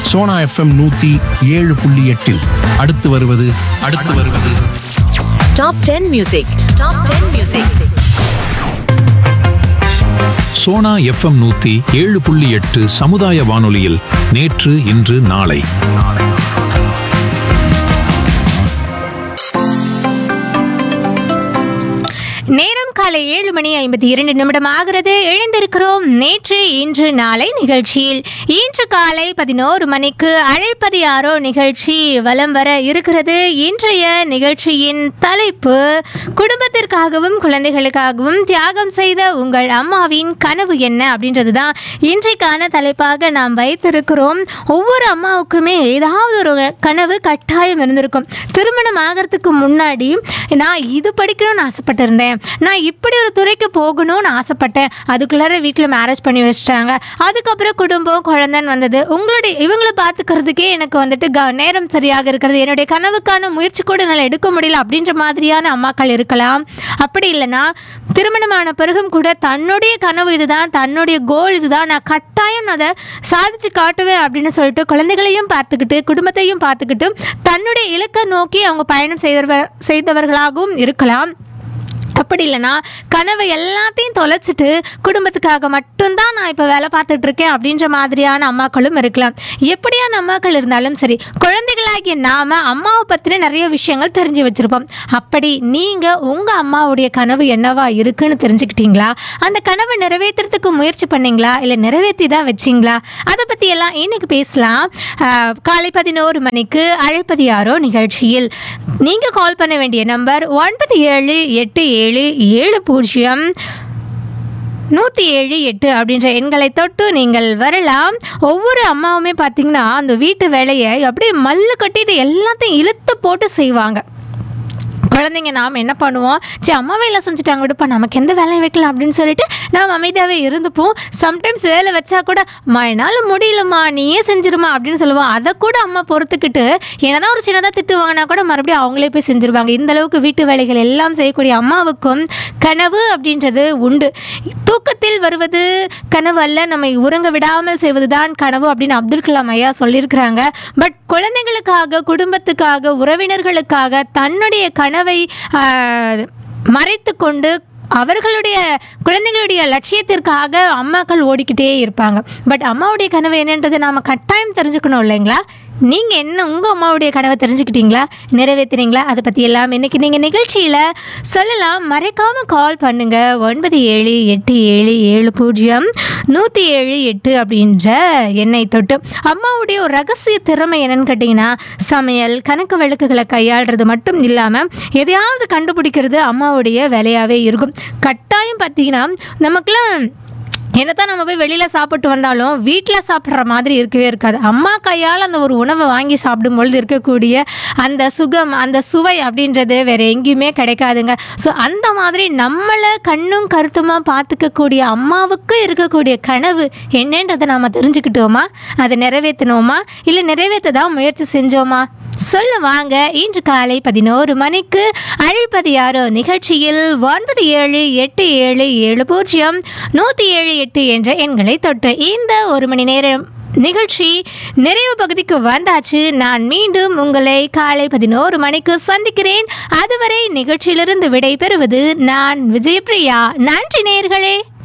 Sona FM நூத்தி ஏழு புள்ளி எட்டில் அடுத்து வருவது அடுத்து வருவது top ten music top ten music Sona FM நூத்தி ஏழு புள்ளி எட்டு சமுதாய வானொலியில் நேற்று இன்று நாளை நேரம் காலை ஏழு மணி ஐம்பத்தி இரண்டு நிமிடம் ஆகிறது எழுந்திருக்கிறோம் நேற்று இன்று நாளை நிகழ்ச்சியில் இன்று காலை பதினோரு மணிக்கு அழைப்பது யாரோ நிகழ்ச்சி வலம் வர இருக்கிறது இன்றைய நிகழ்ச்சியின் தலைப்பு குடும்பத்திற்காகவும் குழந்தைகளுக்காகவும் தியாகம் செய்த உங்கள் அம்மாவின் கனவு என்ன அப்படின்றது தான் இன்றைக்கான தலைப்பாக நாம் வைத்திருக்கிறோம் ஒவ்வொரு அம்மாவுக்குமே ஏதாவது ஒரு கனவு கட்டாயம் இருந்திருக்கும் திருமணம் ஆகிறதுக்கு முன்னாடி நான் இது படிக்கணும்னு ஆசைப்பட்டிருந்தேன் நான் இப்படி ஒரு துறைக்கு போகணும்னு ஆசைப்பட்டேன் அதுக்குள்ளார வீட்டில் மேரேஜ் பண்ணி வச்சிட்டாங்க அதுக்கப்புறம் குடும்பம் குழந்தைன்னு வந்தது உங்களுடைய இவங்களை பார்த்துக்கிறதுக்கே எனக்கு வந்துட்டு க நேரம் சரியாக இருக்கிறது என்னுடைய கனவுக்கான முயற்சி கூட என்னால் எடுக்க முடியல அப்படின்ற மாதிரியான அம்மாக்கள் இருக்கலாம் அப்படி இல்லைன்னா திருமணமான பிறகும் கூட தன்னுடைய கனவு இதுதான் தன்னுடைய கோல் இதுதான் நான் கட்டாயம் அதை சாதிச்சு காட்டுவேன் அப்படின்னு சொல்லிட்டு குழந்தைகளையும் பார்த்துக்கிட்டு குடும்பத்தையும் பார்த்துக்கிட்டு தன்னுடைய இலக்கை நோக்கி அவங்க பயணம் செய்தவர் செய்தவர்களாகவும் இருக்கலாம் அப்படி இல்லைன்னா கனவை எல்லாத்தையும் தொலைச்சிட்டு குடும்பத்துக்காக மட்டும்தான் நான் இப்போ வேலை பார்த்துட்டு இருக்கேன் அப்படின்ற மாதிரியான அம்மாக்களும் இருக்கலாம் எப்படியான அம்மாக்கள் இருந்தாலும் சரி குழந்தைகளாகிய நாம அம்மாவை பற்றின நிறைய விஷயங்கள் தெரிஞ்சு வச்சிருப்போம் அப்படி நீங்கள் உங்கள் அம்மாவுடைய கனவு என்னவா இருக்குன்னு தெரிஞ்சுக்கிட்டீங்களா அந்த கனவை நிறைவேற்றுறதுக்கு முயற்சி பண்ணீங்களா இல்லை நிறைவேற்றி தான் வச்சிங்களா அதை பற்றி எல்லாம் இன்னைக்கு பேசலாம் ஆஹ், காலை பதினோரு மணிக்கு அழைப்பது யாரோ நிகழ்ச்சியில் நீங்கள் கால் பண்ண வேண்டிய நம்பர் ஒன்பது ஏழு எட்டு ஏழு ஏழு பூஜ்ஜியம் நூற்றி ஏழு எட்டு அப்படின்ற எண்களை தொட்டு நீங்கள் வரலாம் ஒவ்வொரு அம்மாவுமே பார்த்தீங்கன்னா அந்த வீட்டு வேலையை அப்படியே மல்லு கட்டிட்டு எல்லாத்தையும் இழுத்து போட்டு செய்வாங்க குழந்தைங்க நாம் என்ன பண்ணுவோம் சரி அம்மா வேலை செஞ்சுட்டாங்க விடுப்பா நமக்கு எந்த வேலையும் வைக்கலாம் அப்படின்னு சொல்லிட்டு நாம் அமைதியாகவே இருந்துப்போம் சம்டைம்ஸ் வேலை வச்சா கூட அம்மா என்னால் முடியலம்மா நீயே செஞ்சிருமா அப்படின்னு சொல்லுவோம் அதை கூட அம்மா பொறுத்துக்கிட்டு என்னதான் ஒரு சின்னதாக திட்டு வாங்கினா கூட மறுபடியும் அவங்களே போய் செஞ்சுருவாங்க இந்த அளவுக்கு வீட்டு வேலைகள் எல்லாம் செய்யக்கூடிய அம்மாவுக்கும் கனவு அப்படின்றது உண்டு தூக்கத்தில் வருவது கனவு அல்ல நம்மை உறங்க விடாமல் செய்வதுதான் கனவு அப்படின்னு அப்துல் கலாம் ஐயா சொல்லியிருக்கிறாங்க பட் குழந்தைகளுக்காக குடும்பத்துக்காக உறவினர்களுக்காக தன்னுடைய கனவை மறைத்து கொண்டு அவர்களுடைய குழந்தைகளுடைய லட்சியத்திற்காக அம்மாக்கள் ஓடிக்கிட்டே இருப்பாங்க பட் அம்மாவுடைய கனவு என்னன்றது நாம் கட்டாயம் தெரிஞ்சுக்கணும் இல்லைங்களா நீங்கள் என்ன உங்கள் அம்மாவுடைய கனவை தெரிஞ்சுக்கிட்டீங்களா நிறைவேற்றினீங்களா அதை பற்றி எல்லாம் இன்னைக்கு நீங்கள் நிகழ்ச்சியில் சொல்லலாம் மறைக்காமல் கால் பண்ணுங்கள் ஒன்பது ஏழு எட்டு ஏழு ஏழு பூஜ்ஜியம் நூற்றி ஏழு எட்டு அப்படின்ற எண்ணை தொட்டு அம்மாவுடைய ஒரு ரகசிய திறமை என்னன்னு கேட்டிங்கன்னா சமையல் கணக்கு வழக்குகளை கையாளுறது மட்டும் இல்லாமல் எதையாவது கண்டுபிடிக்கிறது அம்மாவுடைய வேலையாகவே இருக்கும் கட்டாயம் பார்த்தீங்கன்னா நமக்குலாம் என்னதான் நம்ம போய் வெளியில் சாப்பிட்டு வந்தாலும் வீட்டில் சாப்பிட்ற மாதிரி இருக்கவே இருக்காது அம்மா கையால் அந்த ஒரு உணவை வாங்கி சாப்பிடும்பொழுது இருக்கக்கூடிய அந்த சுகம் அந்த சுவை அப்படின்றது வேற எங்கேயுமே கிடைக்காதுங்க ஸோ அந்த மாதிரி நம்மளை கண்ணும் கருத்துமாக பார்த்துக்கக்கூடிய அம்மாவுக்கு இருக்கக்கூடிய கனவு என்னன்றதை நாம் தெரிஞ்சுக்கிட்டோமா அதை நிறைவேற்றினோமா இல்லை நிறைவேற்ற தான் முயற்சி செஞ்சோமா சொல்ல வாங்க இன்று காலை பதினோரு மணிக்கு அழைப்பது யாரோ நிகழ்ச்சியில் ஒன்பது ஏழு எட்டு ஏழு ஏழு பூஜ்ஜியம் நூற்றி ஏழு எட்டு என்ற எண்களை தொட்டு இந்த ஒரு மணி நேரம் நிகழ்ச்சி நிறைவு பகுதிக்கு வந்தாச்சு நான் மீண்டும் உங்களை காலை பதினோரு மணிக்கு சந்திக்கிறேன் அதுவரை நிகழ்ச்சியிலிருந்து விடை பெறுவது நான் விஜயபிரியா நன்றி நேர்களே